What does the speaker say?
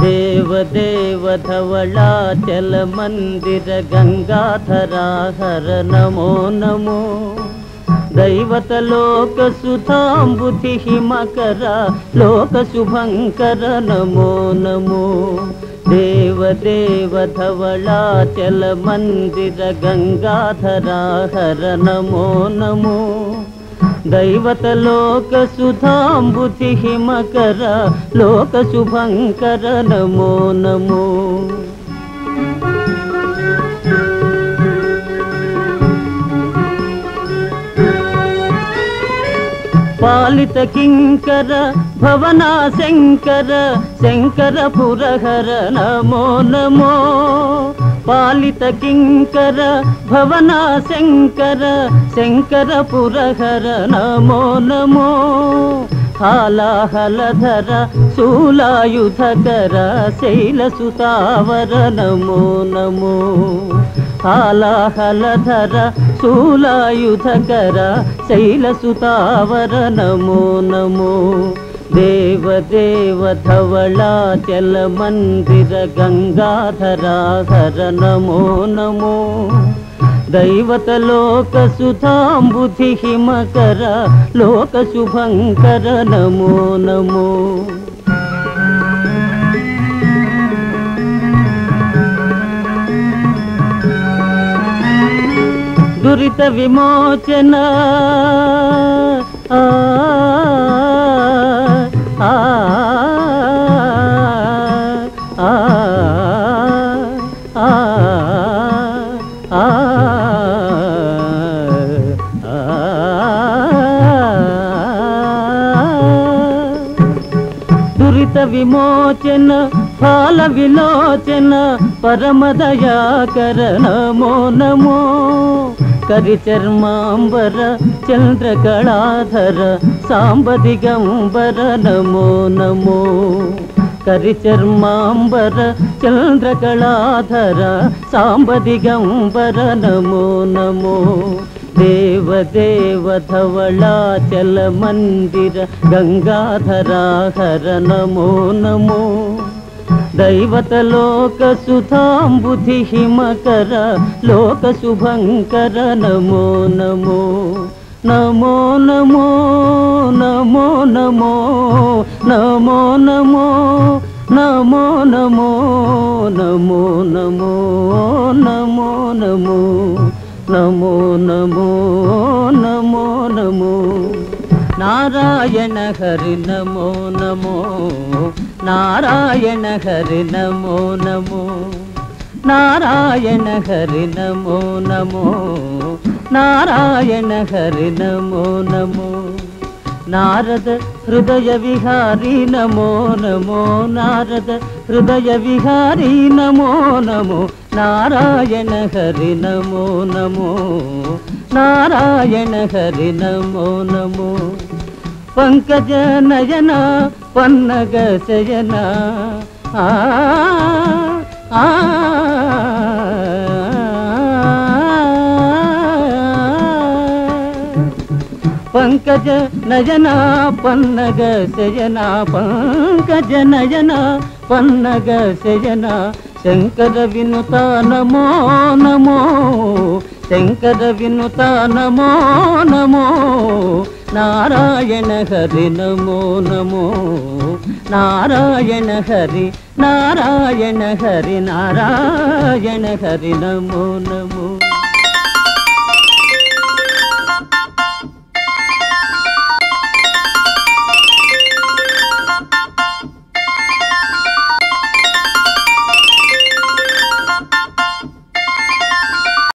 దేవదేవ ధవళాచల మందిర గంగాధరా హర నమో నమో దైవత లోక సుధాంబుధి హిమకర లోక శుభంకర నమో నమో దేవదేవ ధవళాచల మందిర గంగాధరా హర నమో నమో దైవత లోక సుధాంబుధి హిమకర లోక శుభంకర నమో నమో పాలిత కింకర భవనా శంకర శంకర పురహర నమో నమో పాలిత కింకర భవనా శంకర శంకర పురహర నమో నమో హాలాహలధర శూలాయుధకర శైలసుతావర నమో నమో హాలాహలధర శూలాయుధకర శైలసుతావర నమో నమో దేవదేవ ధవళాచల మందిర గంగాధరా హర నమో నమో దైవత లోక సుధాంబుధి హిమకర లోక శుభంకర నమో నమో దురిత విమోచన ఆ, ఆ, ఆ, ఆ, ఆ, దురిత విమోచన ఫాల విలోచన పరమదయాకర నమో నమో కరిచర్మాంబర చంద్రకళాధర సాంబదిగంబర నమో నమో కరిచర్మాంబర చంద్రకళాధర సాంబదిగంబర నమో నమో దేవదేవ ధవళాచల మందిర గంగాధరా హర నమో నమో దైవత లోక సుధాంబుధి హిమకర లోక శుభంకర నమో నమో నమో నమో నమో నమో నమో నమో నమో నమో నమో నమో నమో నమో నమో నమో నమో నమో నారాయణ హరి నమో నమో నారాయణ హరి నమో నమో నారాయణ హరి నమో నమో నారాయణ హరి నమో నమో నారద హృదయ విహారీ నమో నమో నారద హృదయ విహారీ నమో నమో నారాయణ హరి నమో నమో నారాయణ హరి నమో నమో పంకజ నయన పన్నగ శయన ఆ ఆ పంకజ నయన పన్నగ శయన పంకజ నయన పన్నగ శయన శంకర వినుత నమో నమో శంకర వినుత నమో నమో నారాయణ హరి నమో నమో నారాయణ హరి నారాయణ హరి నారాయణ హరి నమో నమో